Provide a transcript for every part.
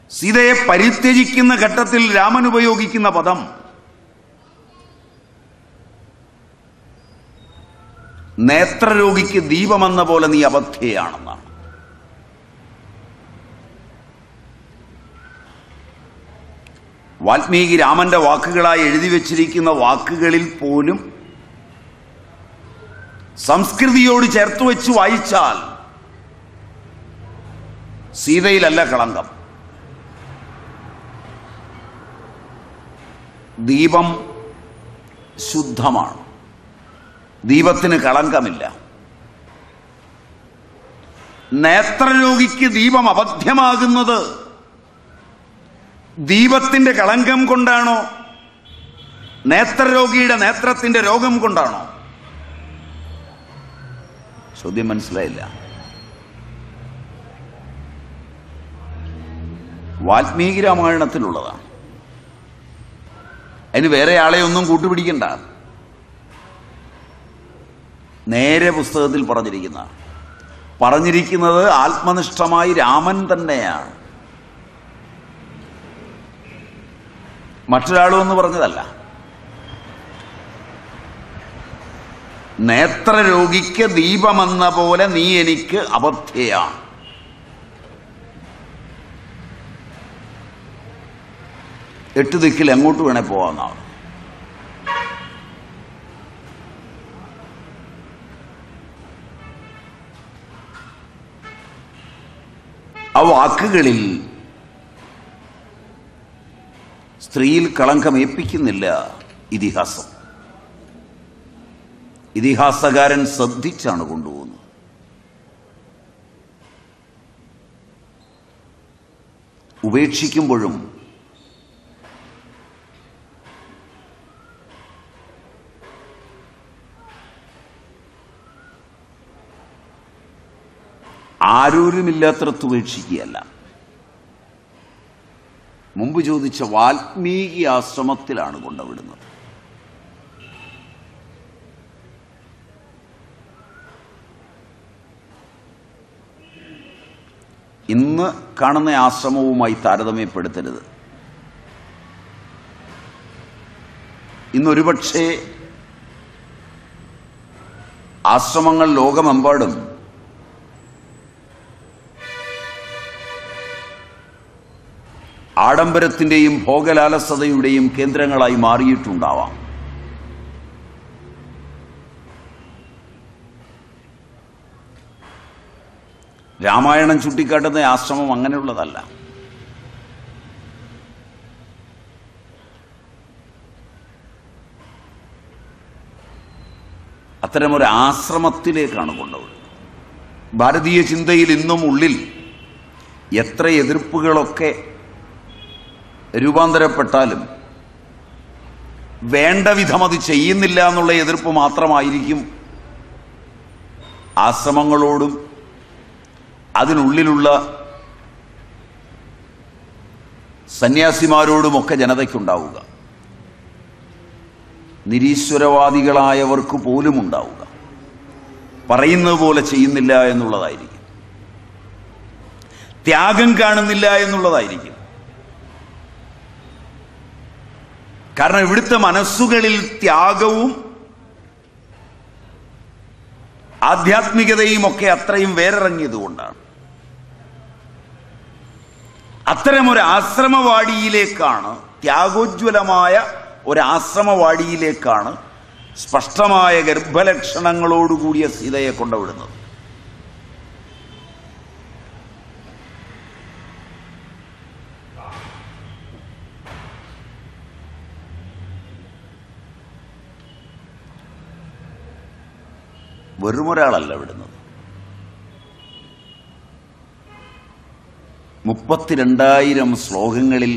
സീതയെ പരിത്യജിക്കുന്ന ഘട്ടത്തിൽ രാമൻ ഉപയോഗിക്കുന്ന പദം നേത്രരോഗിക്ക് ദീപമെന്ന പോലെ നീ അബദ്ധയാണെന്നാണ് വാൽമീകി രാമന്റെ വാക്കുകളായി എഴുതി വച്ചിരിക്കുന്ന വാക്കുകളിൽ പോലും സംസ്കൃതിയോട് ചേർത്ത് വെച്ച് വായിച്ചാൽ സീതയിലല്ല കളങ്കം ദീപം ശുദ്ധമാണ് ദീപത്തിന് കളങ്കമില്ല നേത്രരോഗിക്ക് ദീപം അബദ്ധ്യമാകുന്നത് ദീപത്തിന്റെ കളങ്കം കൊണ്ടാണോ നേത്രരോഗിയുടെ നേത്രത്തിന്റെ രോഗം കൊണ്ടാണോ ചോദ്യം മനസ്സിലായില്ല വാൽമീകി രാമായണത്തിലുള്ളതാണ് അതിന് വേറെ ആളെ ഒന്നും കൂട്ടുപിടിക്കണ്ട നേരെ പുസ്തകത്തിൽ പറഞ്ഞിരിക്കുന്ന പറഞ്ഞിരിക്കുന്നത് ആത്മനിഷ്ഠമായി രാമൻ തന്നെയാണ് മറ്റൊരാളും എന്ന് പറഞ്ഞതല്ല നേത്രരോഗിക്ക് ദീപമെന്ന പോലെ നീ എനിക്ക് അബദ്ധയാണ് എട്ട് ദിക്കിൽ എങ്ങോട്ട് വേണേ പോവാന്നാണ് ആ വാക്കുകളിൽ സ്ത്രീയിൽ കളങ്കം ഏൽപ്പിക്കുന്നില്ല ഇതിഹാസം ഇതിഹാസകാരൻ ശ്രദ്ധിച്ചാണ് കൊണ്ടുപോകുന്നത് ഉപേക്ഷിക്കുമ്പോഴും ആരോരുമില്ലാത്തടത്ത് ഉപേക്ഷിക്കുകയല്ല മുമ്പ് ചോദിച്ച വാൽമീകി ആശ്രമത്തിലാണ് കൊണ്ടുവിടുന്നത് ഇന്ന് കാണുന്ന ആശ്രമവുമായി താരതമ്യപ്പെടുത്തരുത് ഇന്നൊരുപക്ഷേ ആശ്രമങ്ങൾ ലോകമെമ്പാടും ആഡംബരത്തിന്റെയും ഭോഗലാലസതയുടെയും കേന്ദ്രങ്ങളായി മാറിയിട്ടുണ്ടാവാം രാമായണം ചൂണ്ടിക്കാട്ടുന്ന ആശ്രമം അങ്ങനെയുള്ളതല്ല അത്തരമൊരു ആശ്രമത്തിലേക്കാണ് കൊണ്ടുപോകുന്നത് ഭാരതീയ ചിന്തയിൽ ഇന്നും ഉള്ളിൽ എത്ര എതിർപ്പുകളൊക്കെ രൂപാന്തരപ്പെട്ടാലും വേണ്ട വിധം അത് ചെയ്യുന്നില്ല എന്നുള്ള എതിർപ്പ് മാത്രമായിരിക്കും ആശ്രമങ്ങളോടും അതിനുള്ളിലുള്ള സന്യാസിമാരോടുമൊക്കെ ജനതയ്ക്കുണ്ടാവുക നിരീശ്വരവാദികളായവർക്ക് പോലും ഉണ്ടാവുക പറയുന്നത് പോലെ ചെയ്യുന്നില്ല എന്നുള്ളതായിരിക്കും ത്യാഗം കാണുന്നില്ല എന്നുള്ളതായിരിക്കും കാരണം ഇവിടുത്തെ മനസ്സുകളിൽ ത്യാഗവും ആധ്യാത്മികതയും ഒക്കെ അത്രയും വേറിറങ്ങിയതുകൊണ്ടാണ് അത്തരമൊരു ആശ്രമവാടിയിലേക്കാണ് ത്യാഗോജ്വലമായ ഒരു ആശ്രമവാടിയിലേക്കാണ് സ്പഷ്ടമായ ഗർഭലക്ഷണങ്ങളോടുകൂടിയ സീതയെ കൊണ്ടുവിടുന്നത് വെറുമൊരാളല്ല വിടുന്നത് മുപ്പത്തിരണ്ടായിരം ശ്ലോകങ്ങളിൽ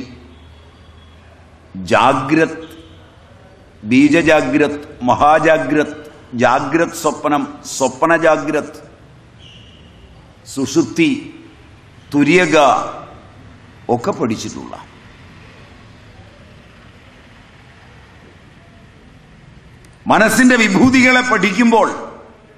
ജാഗ്രത് ബീജജാഗ്രത് മഹാജാഗ്രത് ജാഗ്രത് സ്വപ്നം സ്വപ്ന ജാഗ്രത് സുഷുപ്തി തുര്യക ഒക്കെ പഠിച്ചിട്ടുള്ള മനസ്സിന്റെ വിഭൂതികളെ പഠിക്കുമ്പോൾ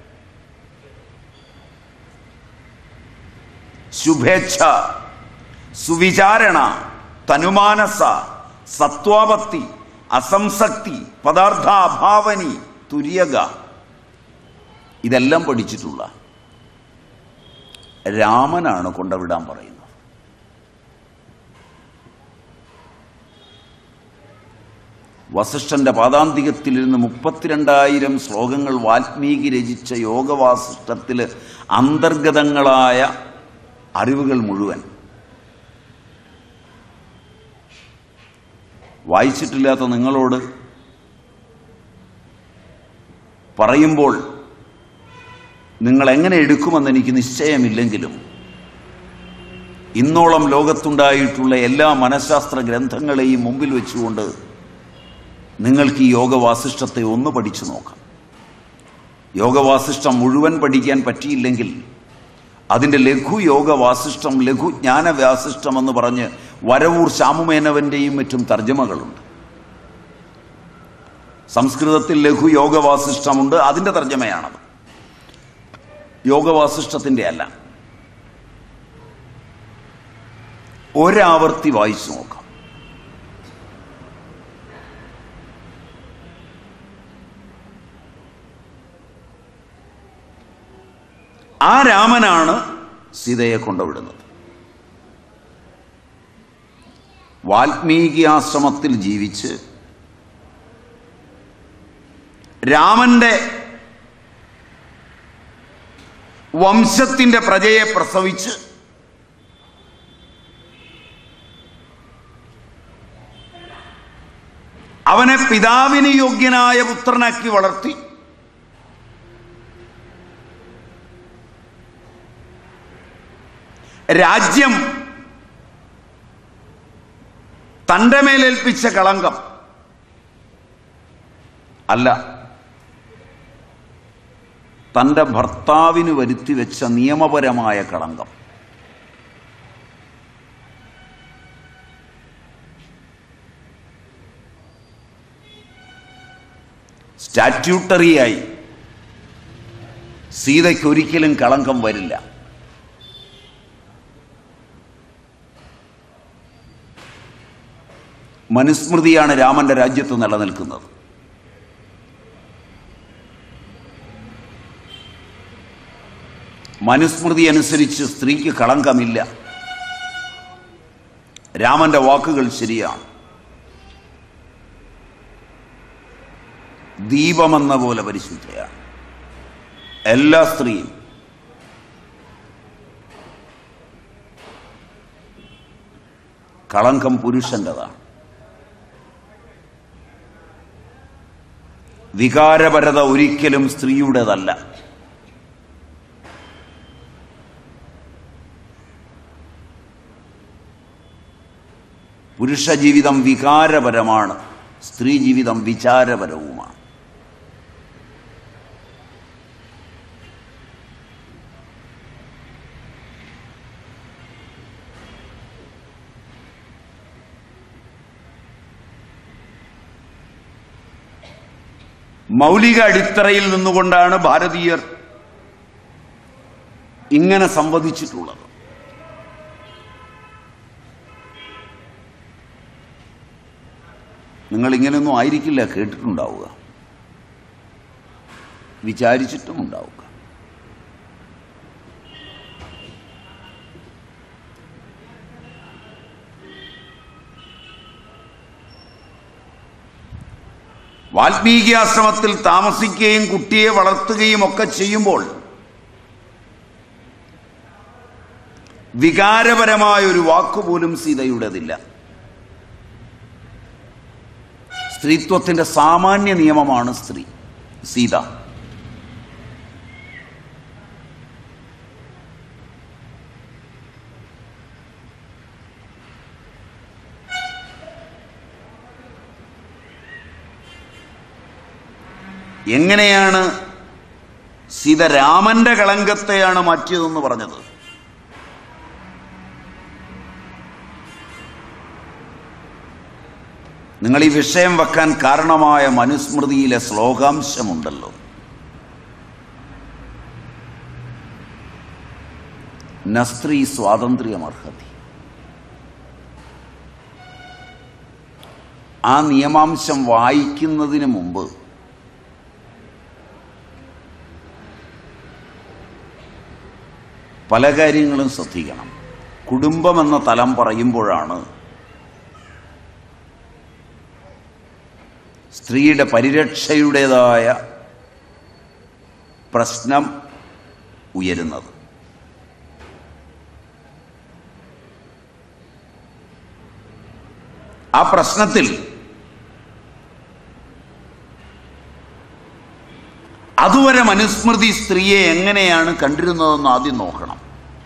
ശുഭേച്ഛ സുവിചാരണ തനുമാനസ സത്വാപത്തി അസംസക്തി പദാർത്ഥാഭാവനി തുര്യക ഇതെല്ലാം പഠിച്ചിട്ടുള്ള രാമനാണ് കൊണ്ടുവിടാൻ പറയുന്നത് വസിഷ്ഠന്റെ പാദാന്തികത്തിലിരുന്ന് മുപ്പത്തിരണ്ടായിരം ശ്ലോകങ്ങൾ വാൽമീകി രചിച്ച യോഗവാസിഷ്ടത്തിൽ അന്തർഗതങ്ങളായ അറിവുകൾ മുഴുവൻ വായിച്ചിട്ടില്ലാത്ത നിങ്ങളോട് പറയുമ്പോൾ നിങ്ങൾ എങ്ങനെ എടുക്കുമെന്ന് എനിക്ക് നിശ്ചയമില്ലെങ്കിലും ഇന്നോളം ലോകത്തുണ്ടായിട്ടുള്ള എല്ലാ മനഃശാസ്ത്ര ഗ്രന്ഥങ്ങളെയും മുമ്പിൽ വെച്ചുകൊണ്ട് നിങ്ങൾക്ക് ഈ യോഗവാസിഷ്ടത്തെ ഒന്ന് പഠിച്ചു നോക്കാം യോഗവാസിഷ്ടം മുഴുവൻ പഠിക്കാൻ പറ്റിയില്ലെങ്കിൽ അതിൻ്റെ ലഘു യോഗവാസിഷ്ടം ലഘു ജ്ഞാനവാസിഷ്ടം എന്ന് പറഞ്ഞ് വരവൂർ ശ്യാമുമേനവന്റെയും മറ്റും തർജ്ജമകളുണ്ട് സംസ്കൃതത്തിൽ ലഘു യോഗവാസിഷ്ടമുണ്ട് അതിൻ്റെ തർജ്ജമയാണത് യോഗവാസിഷ്ടത്തിൻ്റെ അല്ല ഒരാവർത്തി വായിച്ചു നോക്കാം ആ രാമനാണ് സീതയെ കൊണ്ടുവിടുന്നത് വാൽമീകി ആശ്രമത്തിൽ ജീവിച്ച് രാമന്റെ വംശത്തിന്റെ പ്രജയെ പ്രസവിച്ച് അവനെ പിതാവിന് യോഗ്യനായ പുത്രനാക്കി വളർത്തി രാജ്യം തന്റെ മേലേൽപ്പിച്ച കളങ്കം അല്ല തന്റെ ഭർത്താവിന് വരുത്തി വെച്ച നിയമപരമായ കളങ്കം സ്റ്റാറ്റ്യൂട്ടറിയായി സീതയ്ക്ക് ഒരിക്കലും കളങ്കം വരില്ല മനുസ്മൃതിയാണ് രാമന്റെ രാജ്യത്ത് നിലനിൽക്കുന്നത് മനുസ്മൃതി അനുസരിച്ച് സ്ത്രീക്ക് കളങ്കമില്ല രാമന്റെ വാക്കുകൾ ശരിയാണ് ദീപമെന്ന പോലെ പരിശുദ്ധയാണ് എല്ലാ സ്ത്രീയും കളങ്കം പുരുഷൻ്റെതാണ് വികാരപരത ഒരിക്കലും സ്ത്രീയുടേതല്ല പുരുഷ ജീവിതം വികാരപരമാണ് സ്ത്രീ ജീവിതം വിചാരപരവുമാണ് മൗലിക അടിത്തറയിൽ നിന്നുകൊണ്ടാണ് ഭാരതീയർ ഇങ്ങനെ സംവദിച്ചിട്ടുള്ളത് നിങ്ങൾ ഇങ്ങനെയൊന്നും ആയിരിക്കില്ല കേട്ടിട്ടുണ്ടാവുക വിചാരിച്ചിട്ടും ഉണ്ടാവുക വാൽമീകി ആശ്രമത്തിൽ താമസിക്കുകയും കുട്ടിയെ വളർത്തുകയും ഒക്കെ ചെയ്യുമ്പോൾ വികാരപരമായ ഒരു വാക്കുപോലും സീതയുടേതില്ല സ്ത്രീത്വത്തിന്റെ സാമാന്യ നിയമമാണ് സ്ത്രീ സീത എങ്ങനെയാണ് സീത രാമന്റെ കളങ്കത്തെയാണ് മാറ്റിയതെന്ന് പറഞ്ഞത് നിങ്ങൾ ഈ വിഷയം വെക്കാൻ കാരണമായ മനുസ്മൃതിയിലെ ശ്ലോകാംശമുണ്ടല്ലോ നസ്ത്രീ സ്വാതന്ത്ര്യമർഹതി ആ നിയമാംശം വായിക്കുന്നതിന് മുമ്പ് പല കാര്യങ്ങളും ശ്രദ്ധിക്കണം കുടുംബം എന്ന തലം പറയുമ്പോഴാണ് സ്ത്രീയുടെ പരിരക്ഷയുടേതായ പ്രശ്നം ഉയരുന്നത് ആ പ്രശ്നത്തിൽ അതുവരെ മനുസ്മൃതി സ്ത്രീയെ എങ്ങനെയാണ് കണ്ടിരുന്നതെന്ന് ആദ്യം നോക്കണം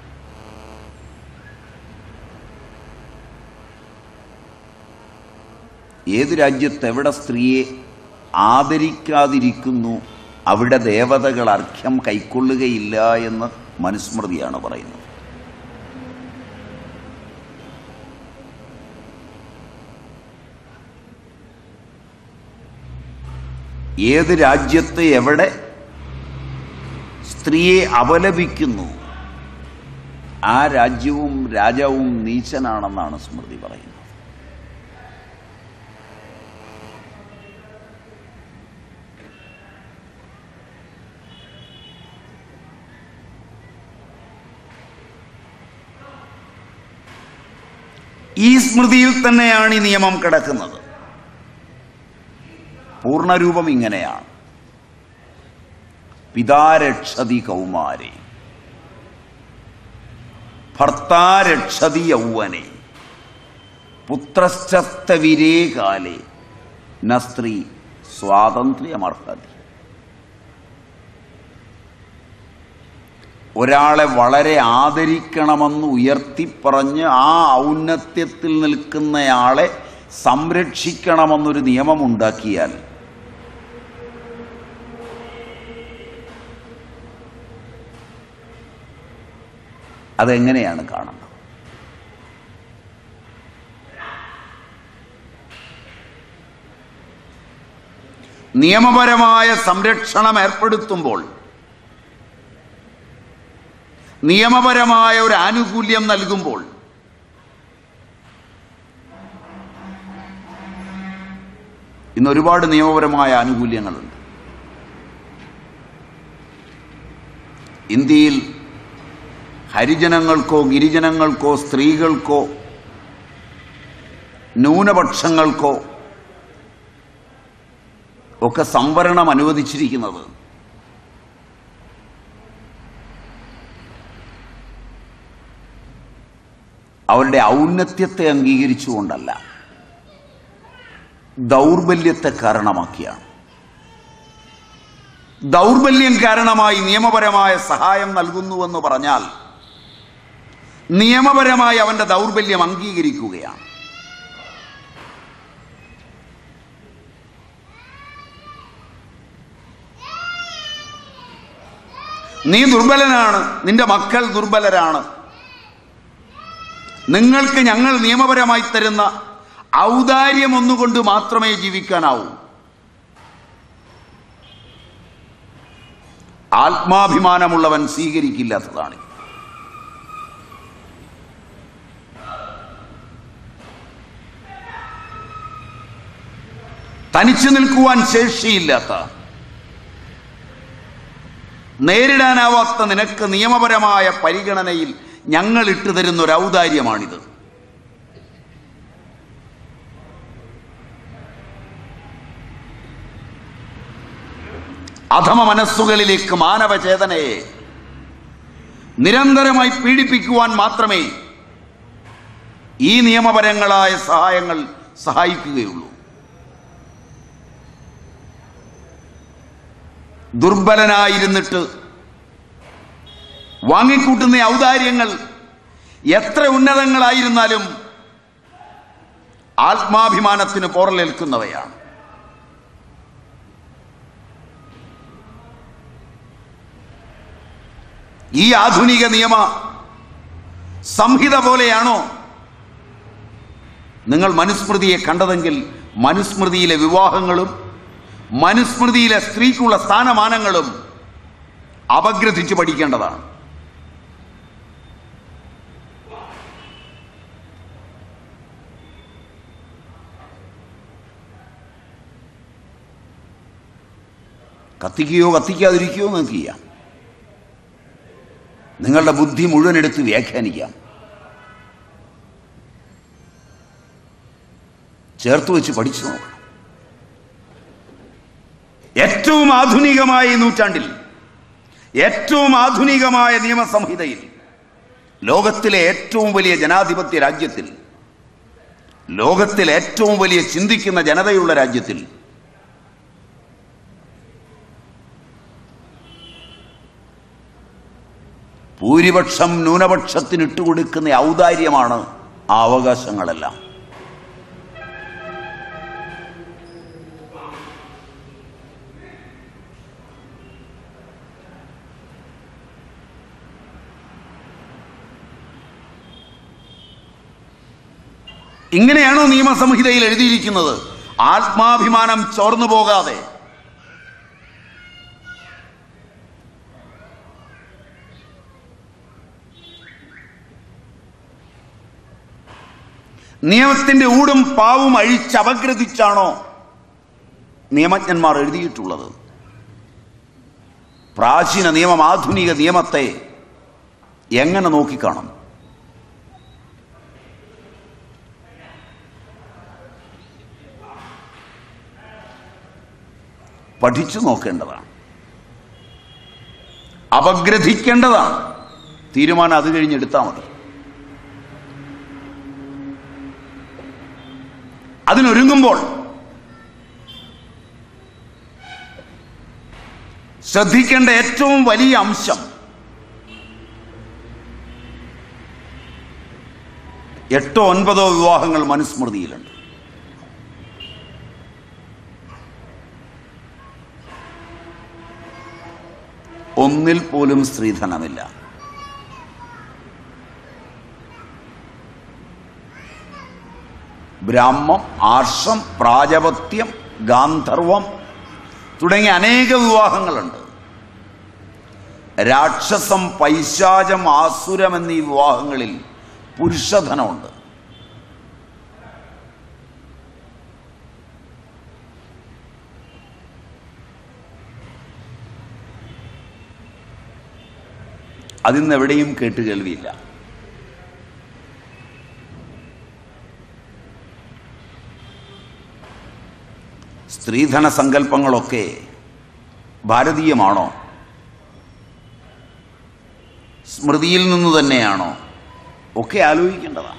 ഏത് രാജ്യത്ത് എവിടെ സ്ത്രീയെ ആദരിക്കാതിരിക്കുന്നു അവിടെ ദേവതകൾ അർഘ്യം കൈക്കൊള്ളുകയില്ല എന്ന് മനുസ്മൃതിയാണ് പറയുന്നത് ഏത് രാജ്യത്ത് എവിടെ സ്ത്രീയെ അപലപിക്കുന്നു ആ രാജ്യവും രാജാവും നീചനാണെന്നാണ് സ്മൃതി പറയുന്നത് ഈ സ്മൃതിയിൽ തന്നെയാണ് ഈ നിയമം കിടക്കുന്നത് പൂർണ്ണരൂപം ഇങ്ങനെയാണ് പിതാരക്ഷതി കൗമാരെ ഭർത്താരക്ഷതി യൗവനെ പുത്രശ്ചസ്തവിരേ കാലേ ന സ്ത്രീ സ്വാതന്ത്ര്യമർഹതി ഒരാളെ വളരെ ആദരിക്കണമെന്ന് ഉയർത്തിപ്പറഞ്ഞ് ആ ഔന്നത്യത്തിൽ നിൽക്കുന്നയാളെ സംരക്ഷിക്കണമെന്നൊരു നിയമമുണ്ടാക്കിയാൽ അതെങ്ങനെയാണ് കാണുന്നത് നിയമപരമായ സംരക്ഷണം ഏർപ്പെടുത്തുമ്പോൾ നിയമപരമായ ഒരു ആനുകൂല്യം നൽകുമ്പോൾ ഇന്ന് ഒരുപാട് നിയമപരമായ ആനുകൂല്യങ്ങളുണ്ട് ഇന്ത്യയിൽ ഹരിജനങ്ങൾക്കോ ഗിരിജനങ്ങൾക്കോ സ്ത്രീകൾക്കോ ന്യൂനപക്ഷങ്ങൾക്കോ ഒക്കെ സംവരണം അനുവദിച്ചിരിക്കുന്നത് അവരുടെ ഔന്നത്യത്തെ അംഗീകരിച്ചുകൊണ്ടല്ല ദൗർബല്യത്തെ കാരണമാക്കിയാണ് ദൗർബല്യം കാരണമായി നിയമപരമായ സഹായം നൽകുന്നുവെന്ന് പറഞ്ഞാൽ നിയമപരമായി അവന്റെ ദൗർബല്യം അംഗീകരിക്കുകയാണ് നീ ദുർബലനാണ് നിന്റെ മക്കൾ ദുർബലരാണ് നിങ്ങൾക്ക് ഞങ്ങൾ നിയമപരമായി തരുന്ന ഔദാര്യം ഒന്നുകൊണ്ട് മാത്രമേ ജീവിക്കാനാവൂ ആത്മാഭിമാനമുള്ളവൻ സ്വീകരിക്കില്ലാത്തതാണ് തനിച്ചു നിൽക്കുവാൻ ശേഷിയില്ലാത്ത നേരിടാനാവാത്ത നിനക്ക് നിയമപരമായ പരിഗണനയിൽ ഞങ്ങൾ ഇട്ടു തരുന്ന ഒരു ഔദാര്യമാണിത് അധമ മനസ്സുകളിലേക്ക് മാനവചേതനയെ നിരന്തരമായി പീഡിപ്പിക്കുവാൻ മാത്രമേ ഈ നിയമപരങ്ങളായ സഹായങ്ങൾ സഹായിക്കുകയുള്ളൂ ദുർബലനായിരുന്നിട്ട് വാങ്ങിക്കൂട്ടുന്ന ഔദാര്യങ്ങൾ എത്ര ഉന്നതങ്ങളായിരുന്നാലും ആത്മാഭിമാനത്തിന് പോറലേൽക്കുന്നവയാണ് ഈ ആധുനിക നിയമ സംഹിത പോലെയാണോ നിങ്ങൾ മനുസ്മൃതിയെ കണ്ടതെങ്കിൽ മനുസ്മൃതിയിലെ വിവാഹങ്ങളും മനുസ്മൃതിയിലെ സ്ത്രീക്കുള്ള സ്ഥാനമാനങ്ങളും അപഗ്രഥിച്ച് പഠിക്കേണ്ടതാണ് കത്തിക്കുകയോ കത്തിക്കാതിരിക്കുകയോ നിങ്ങൾക്ക് ചെയ്യാം നിങ്ങളുടെ ബുദ്ധി മുഴുവൻ എടുത്ത് വ്യാഖ്യാനിക്കാം ചേർത്ത് വെച്ച് പഠിച്ചു നോക്കണം ഏറ്റവും ആധുനികമായ ഈ നൂറ്റാണ്ടിൽ ഏറ്റവും ആധുനികമായ നിയമസംഹിതയിൽ ലോകത്തിലെ ഏറ്റവും വലിയ ജനാധിപത്യ രാജ്യത്തിൽ ലോകത്തിലെ ഏറ്റവും വലിയ ചിന്തിക്കുന്ന ജനതയുള്ള രാജ്യത്തിൽ ഭൂരിപക്ഷം ന്യൂനപക്ഷത്തിന് ഇട്ടുകൊടുക്കുന്ന ഔദാര്യമാണ് ആ അവകാശങ്ങളെല്ലാം ഇങ്ങനെയാണോ നിയമസംഹിതയിൽ എഴുതിയിരിക്കുന്നത് ആത്മാഭിമാനം ചോർന്നു പോകാതെ നിയമത്തിന്റെ ഊടും പാവും അഴിച്ചപഗ്രഥിച്ചാണോ നിയമജ്ഞന്മാർ എഴുതിയിട്ടുള്ളത് പ്രാചീന നിയമം ആധുനിക നിയമത്തെ എങ്ങനെ നോക്കിക്കാണും പഠിച്ചു നോക്കേണ്ടതാണ് അപഗ്രഥിക്കേണ്ടതാണ് തീരുമാനം അത് കഴിഞ്ഞെടുത്താൽ മതി അതിനൊരുങ്ങുമ്പോൾ ശ്രദ്ധിക്കേണ്ട ഏറ്റവും വലിയ അംശം എട്ടോ ഒൻപതോ വിവാഹങ്ങൾ മനുസ്മൃതിയിലുണ്ട് ഒന്നിൽ പോലും സ്ത്രീധനമില്ല ബ്രാഹ്മം ആർഷം പ്രാജപത്യം ഗാന്ധർവം തുടങ്ങിയ അനേക വിവാഹങ്ങളുണ്ട് രാക്ഷസം പൈശാചം ആസുരം എന്നീ വിവാഹങ്ങളിൽ പുരുഷധനമുണ്ട് അതിന്ന് എവിടെയും കേട്ടുകേൾവിയില്ല സ്ത്രീധന സങ്കല്പങ്ങളൊക്കെ ഭാരതീയമാണോ സ്മൃതിയിൽ നിന്ന് തന്നെയാണോ ഒക്കെ ആലോചിക്കേണ്ടതാണ്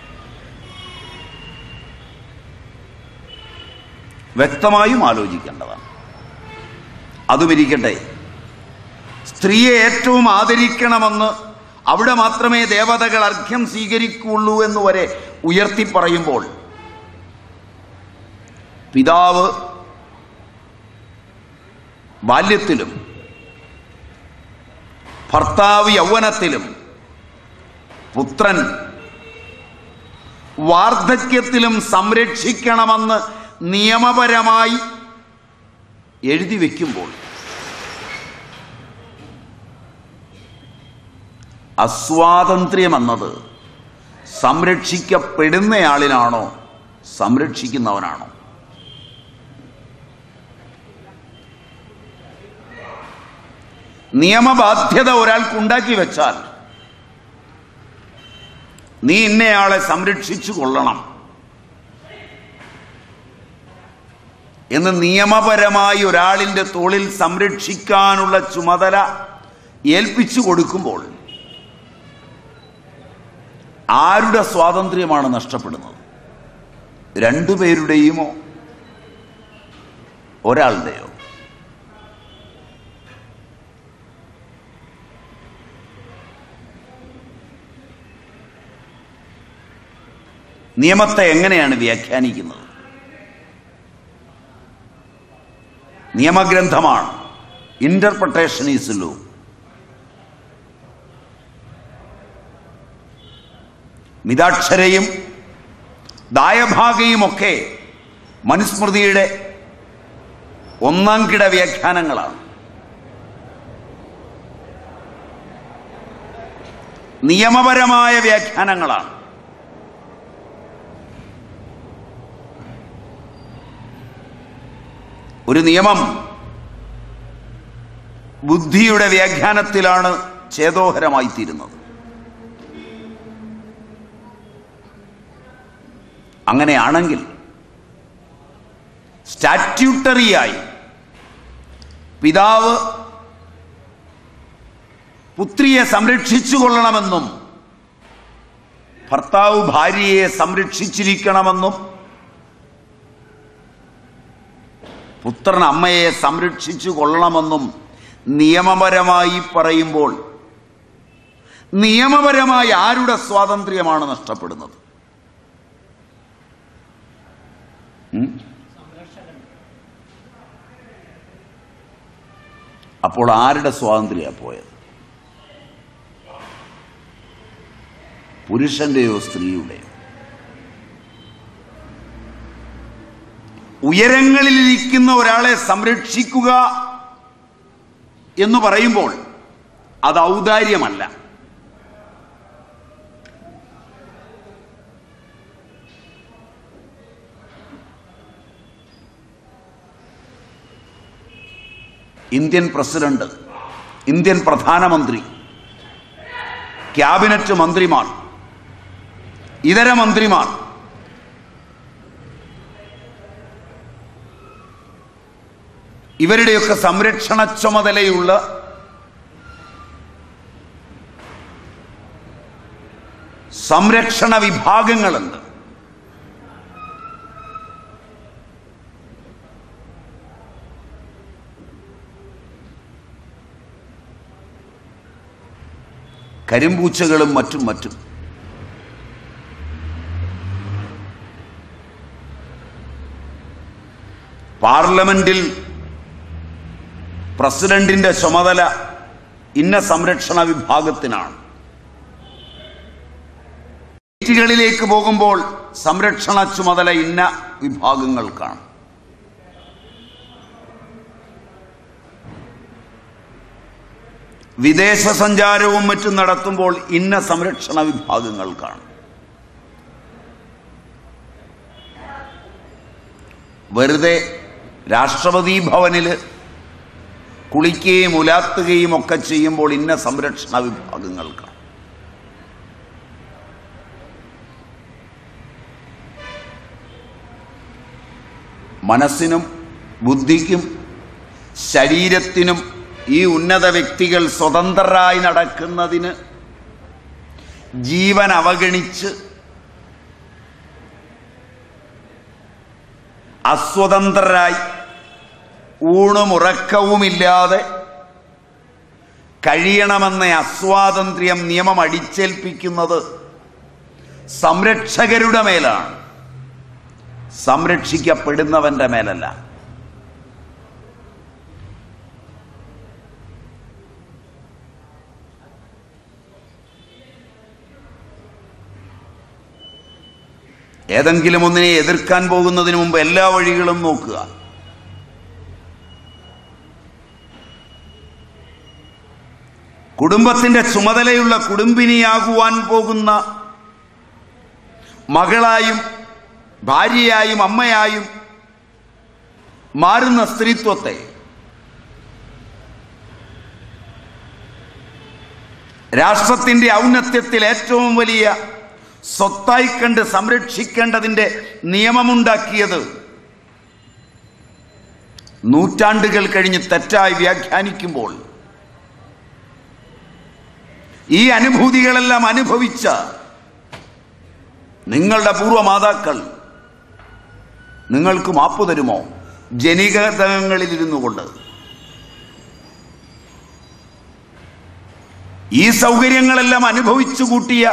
വ്യക്തമായും ആലോചിക്കേണ്ടതാണ് അതുമിരിക്കട്ടെ സ്ത്രീയെ ഏറ്റവും ആദരിക്കണമെന്ന് അവിടെ മാത്രമേ ദേവതകൾ അർഘ്യം സ്വീകരിക്കുള്ളൂ എന്ന് വരെ ഉയർത്തി പറയുമ്പോൾ പിതാവ് ബാല്യത്തിലും ഭർത്താവ് യൗവനത്തിലും പുത്രൻ വാർദ്ധക്യത്തിലും സംരക്ഷിക്കണമെന്ന് നിയമപരമായി എഴുതി വയ്ക്കുമ്പോൾ അസ്വാതന്ത്ര്യമെന്നത് സംരക്ഷിക്കപ്പെടുന്നയാളിനാണോ സംരക്ഷിക്കുന്നവനാണോ നിയമബാധ്യത ഒരാൾക്കുണ്ടാക്കി വെച്ചാൽ നീ ഇന്നയാളെ സംരക്ഷിച്ചു കൊള്ളണം എന്ന് നിയമപരമായി ഒരാളിന്റെ തോളിൽ സംരക്ഷിക്കാനുള്ള ചുമതല ഏൽപ്പിച്ചു കൊടുക്കുമ്പോൾ ആരുടെ സ്വാതന്ത്ര്യമാണ് നഷ്ടപ്പെടുന്നത് രണ്ടുപേരുടെയുമോ ഒരാളുടെയോ നിയമത്തെ എങ്ങനെയാണ് വ്യാഖ്യാനിക്കുന്നത് നിയമഗ്രന്ഥമാണ് ഇന്റർപ്രട്ടേഷൻ ഈസ് ലോ മിതാക്ഷരയും ദായഭാഗയുമൊക്കെ മനുസ്മൃതിയുടെ ഒന്നാം കിട വ്യാഖ്യാനങ്ങളാണ് നിയമപരമായ വ്യാഖ്യാനങ്ങളാണ് ഒരു നിയമം ബുദ്ധിയുടെ വ്യാഖ്യാനത്തിലാണ് ചേതോഹരമായി തീരുന്നത് അങ്ങനെയാണെങ്കിൽ സ്റ്റാറ്റ്യൂട്ടറിയായി പിതാവ് പുത്രിയെ സംരക്ഷിച്ചു കൊള്ളണമെന്നും ഭർത്താവ് ഭാര്യയെ സംരക്ഷിച്ചിരിക്കണമെന്നും പുത്രൻ അമ്മയെ സംരക്ഷിച്ചു കൊള്ളണമെന്നും നിയമപരമായി പറയുമ്പോൾ നിയമപരമായി ആരുടെ സ്വാതന്ത്ര്യമാണ് നഷ്ടപ്പെടുന്നത് ഉം? അപ്പോൾ ആരുടെ സ്വാതന്ത്ര്യമാണ് പോയത് പുരുഷന്റെയോ സ്ത്രീയുടെയോ ഉയരങ്ങളിലിരിക്കുന്ന ഒരാളെ സംരക്ഷിക്കുക എന്ന് പറയുമ്പോൾ അത് ഔദാര്യമല്ല ഇന്ത്യൻ പ്രസിഡന്റ് ഇന്ത്യൻ പ്രധാനമന്ത്രി ക്യാബിനറ്റ് മന്ത്രിമാർ ഇതര മന്ത്രിമാർ ഇവരുടെയൊക്കെ സംരക്ഷണ ചുമതലയുള്ള സംരക്ഷണ വിഭാഗങ്ങളുണ്ട് കരിമ്പൂച്ചകളും മറ്റും മറ്റും പാർലമെന്റിൽ പ്രസിഡന്റിന്റെ ചുമതല ഇന്ന സംരക്ഷണ വിഭാഗത്തിനാണ് സീറ്റുകളിലേക്ക് പോകുമ്പോൾ സംരക്ഷണ ചുമതല ഇന്ന വിഭാഗങ്ങൾക്കാണ് വിദേശ സഞ്ചാരവും മറ്റും നടത്തുമ്പോൾ ഇന്ന സംരക്ഷണ വിഭാഗങ്ങൾക്കാണ് വെറുതെ രാഷ്ട്രപതി ഭവനിൽ കുളിക്കുകയും ഉലാത്തുകയും ഒക്കെ ചെയ്യുമ്പോൾ ഇന്ന സംരക്ഷണ വിഭാഗങ്ങൾക്കാണ് മനസ്സിനും ബുദ്ധിക്കും ശരീരത്തിനും ഈ ഉന്നത വ്യക്തികൾ സ്വതന്ത്രരായി നടക്കുന്നതിന് ജീവൻ അവഗണിച്ച് അസ്വതന്ത്രരായി ഊണും ഉറക്കവുമില്ലാതെ കഴിയണമെന്ന അസ്വാതന്ത്ര്യം നിയമം അടിച്ചേൽപ്പിക്കുന്നത് സംരക്ഷകരുടെ മേലാണ് സംരക്ഷിക്കപ്പെടുന്നവന്റെ മേലല്ല ഏതെങ്കിലും ഒന്നിനെ എതിർക്കാൻ പോകുന്നതിന് മുമ്പ് എല്ലാ വഴികളും നോക്കുക കുടുംബത്തിന്റെ ചുമതലയുള്ള കുടുംബിനിയാകുവാൻ പോകുന്ന മകളായും ഭാര്യയായും അമ്മയായും മാറുന്ന സ്ത്രീത്വത്തെ രാഷ്ട്രത്തിന്റെ ഔന്നത്യത്തിൽ ഏറ്റവും വലിയ സ്വത്തായി കണ്ട് സംരക്ഷിക്കേണ്ടതിന്റെ നിയമമുണ്ടാക്കിയത് നൂറ്റാണ്ടുകൾ കഴിഞ്ഞ് തെറ്റായി വ്യാഖ്യാനിക്കുമ്പോൾ ഈ അനുഭൂതികളെല്ലാം അനുഭവിച്ച നിങ്ങളുടെ പൂർവ്വമാതാക്കൾ നിങ്ങൾക്ക് മാപ്പ് തരുമോ ജനികതകളിലിരുന്നു കൊണ്ട് ഈ സൗകര്യങ്ങളെല്ലാം അനുഭവിച്ചു കൂട്ടിയ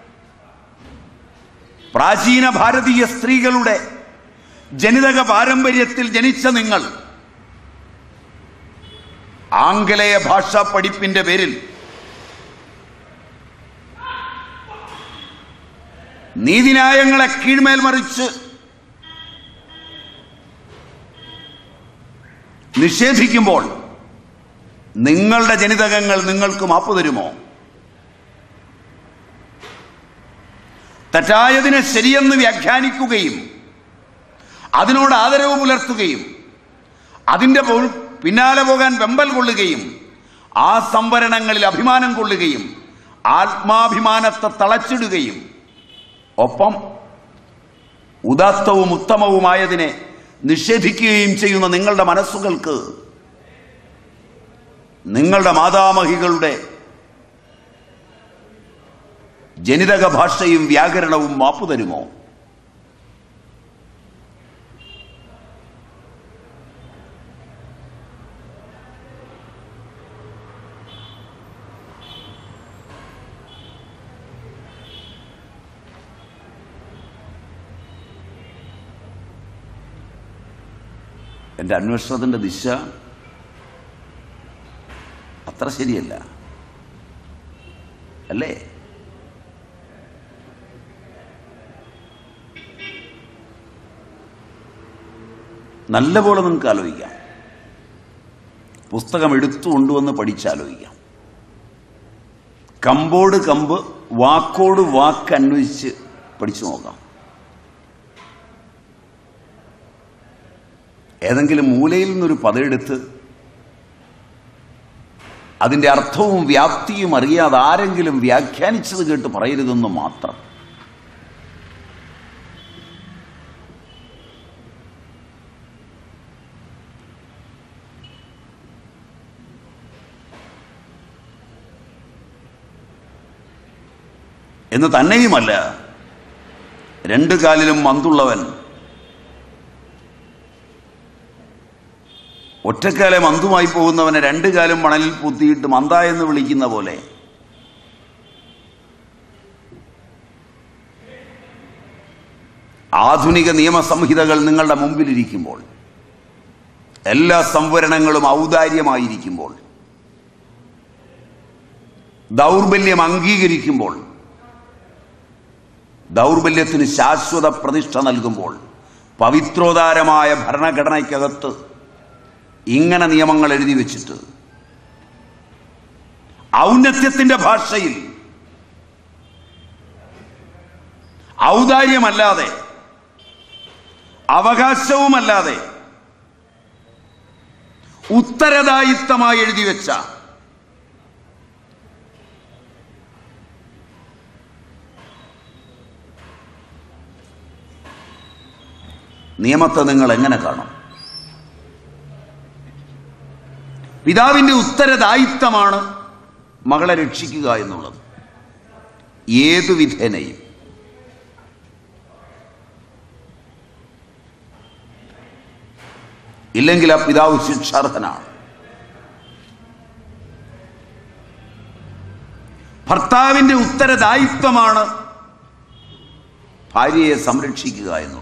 പ്രാചീന ഭാരതീയ സ്ത്രീകളുടെ ജനിതക പാരമ്പര്യത്തിൽ ജനിച്ച നിങ്ങൾ ആംഗലേയ ഭാഷാ പഠിപ്പിന്റെ പേരിൽ നീതിന്യായങ്ങളെ കീഴ്മേൽ മറിച്ച് നിഷേധിക്കുമ്പോൾ നിങ്ങളുടെ ജനിതകങ്ങൾ നിങ്ങൾക്ക് മാപ്പ് തരുമോ തെറ്റായതിനെ ശരിയെന്ന് വ്യാഖ്യാനിക്കുകയും അതിനോട് ആദരവ് പുലർത്തുകയും അതിൻ്റെ പോ- പിന്നാലെ പോകാൻ വെമ്പൽ കൊള്ളുകയും ആ സംവരണങ്ങളിൽ അഭിമാനം കൊള്ളുകയും ആത്മാഭിമാനത്തെ തളച്ചിടുകയും ഒപ്പം ഉദാത്തവും ഉത്തമവുമായതിനെ നിഷേധിക്കുകയും ചെയ്യുന്ന നിങ്ങളുടെ മനസ്സുകൾക്ക് നിങ്ങളുടെ മാതാമഹികളുടെ ജനിതക ഭാഷയും വ്യാകരണവും മാപ്പു തരുമോ എൻ്റെ അന്വേഷണത്തിൻ്റെ ദിശ അത്ര ശരിയല്ല അല്ലേ നല്ലപോലെ നിങ്ങൾക്ക് ആലോചിക്കാം പുസ്തകം എടുത്തു കൊണ്ടുവന്ന് പഠിച്ചാലോചിക്കാം കമ്പോട് കമ്പ് വാക്കോട് വാക്ക് അന്വേഷിച്ച് പഠിച്ചു നോക്കാം ഏതെങ്കിലും മൂലയിൽ നിന്നൊരു പദമെടുത്ത് അതിൻ്റെ അർത്ഥവും വ്യാപ്തിയും അറിയാതെ ആരെങ്കിലും വ്യാഖ്യാനിച്ചത് കേട്ട് പറയരുതെന്ന് മാത്രം എന്ന് തന്നെയുമല്ല രണ്ടു കാലിലും മന്തുള്ളവൻ ഒറ്റക്കാലം മന്തുമായി പോകുന്നവനെ രണ്ടു കാലം മണലിൽ പുത്തിയിട്ട് മന്ത എന്ന് വിളിക്കുന്ന പോലെ ആധുനിക നിയമസംഹിതകൾ നിങ്ങളുടെ മുമ്പിലിരിക്കുമ്പോൾ എല്ലാ സംവരണങ്ങളും ഔദാര്യമായിരിക്കുമ്പോൾ ദൗർബല്യം അംഗീകരിക്കുമ്പോൾ ദൗർബല്യത്തിന് ശാശ്വത പ്രതിഷ്ഠ നൽകുമ്പോൾ പവിത്രോദാരമായ ഭരണഘടനയ്ക്കകത്ത് ഇങ്ങനെ നിയമങ്ങൾ എഴുതി വെച്ചിട്ട് ഔന്നത്യത്തിന്റെ ഭാഷയിൽ ഔദാര്യമല്ലാതെ അവകാശവുമല്ലാതെ ഉത്തരദായിത്തമായി എഴുതി വെച്ച നിയമത്തെ നിങ്ങൾ എങ്ങനെ കാണും പിതാവിന്റെ ഉത്തരദായിത്തമാണ് മകളെ രക്ഷിക്കുക എന്നുള്ളത് ഏതു വിധേനയും ഇല്ലെങ്കിൽ ആ പിതാവ് ശിക്ഷാർഹനാണ് ഭർത്താവിന്റെ ഉത്തരദായിത്വമാണ് ഭാര്യയെ സംരക്ഷിക്കുക എന്നുള്ളത്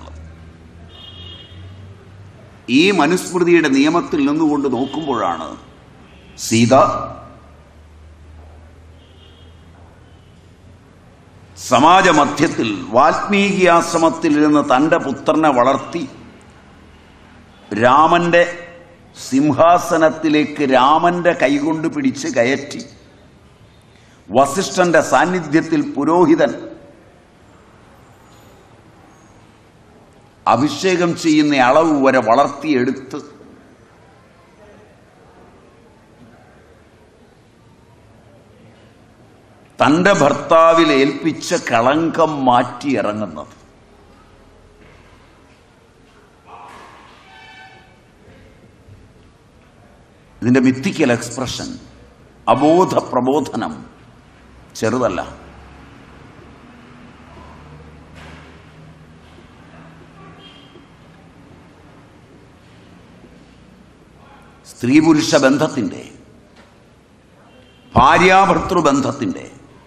ഈ മനുസ്മൃതിയുടെ നിയമത്തിൽ നിന്നുകൊണ്ട് നോക്കുമ്പോഴാണ് സീത സമാജമധ്യത്തിൽ വാൽമീകിയാശ്രമത്തിൽ ഇരുന്ന് തൻ്റെ പുത്രനെ വളർത്തി രാമന്റെ സിംഹാസനത്തിലേക്ക് രാമന്റെ കൈകൊണ്ട് പിടിച്ച് കയറ്റി വസിഷ്ഠന്റെ സാന്നിധ്യത്തിൽ പുരോഹിതൻ അഭിഷേകം ചെയ്യുന്ന അളവ് വരെ വളർത്തിയെടുത്ത് തന്റെ ഭർത്താവിൽ ഏൽപ്പിച്ച കളങ്കം മാറ്റി ഇറങ്ങുന്നത് ഇതിന്റെ മിത്തിക്കൽ എക്സ്പ്രഷൻ അബോധ പ്രബോധനം ചെറുതല്ല സ്ത്രീ പുരുഷ ബന്ധത്തിന്റെ ഭാര്യാഭർത്തൃ ബന്ധത്തിന്റെ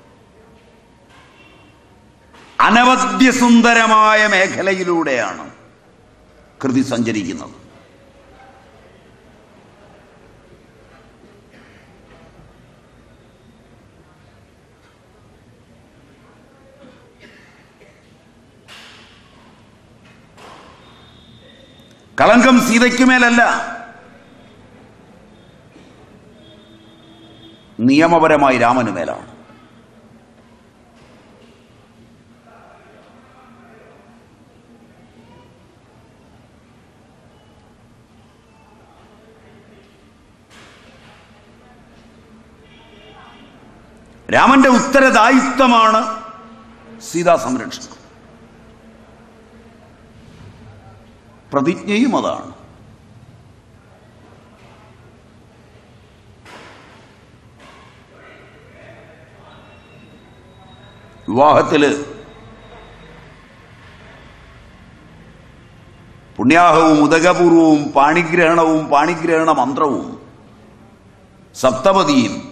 അനവദ്യസുന്ദരമായ മേഖലയിലൂടെയാണ് കൃതി സഞ്ചരിക്കുന്നത് കളങ്കം സീതയ്ക്കുമേലല്ല നിയമപരമായി രാമന് മേലാണ് രാമന്റെ ഉത്തരദായിത്വമാണ് സീതാ സംരക്ഷണം പ്രതിജ്ഞയും അതാണ് വിവാഹത്തില് പുണ്യാഹവും ഉദകപൂർവവും പാണിഗ്രഹണവും പാണിഗ്രഹണ മന്ത്രവും സപ്തപതിയും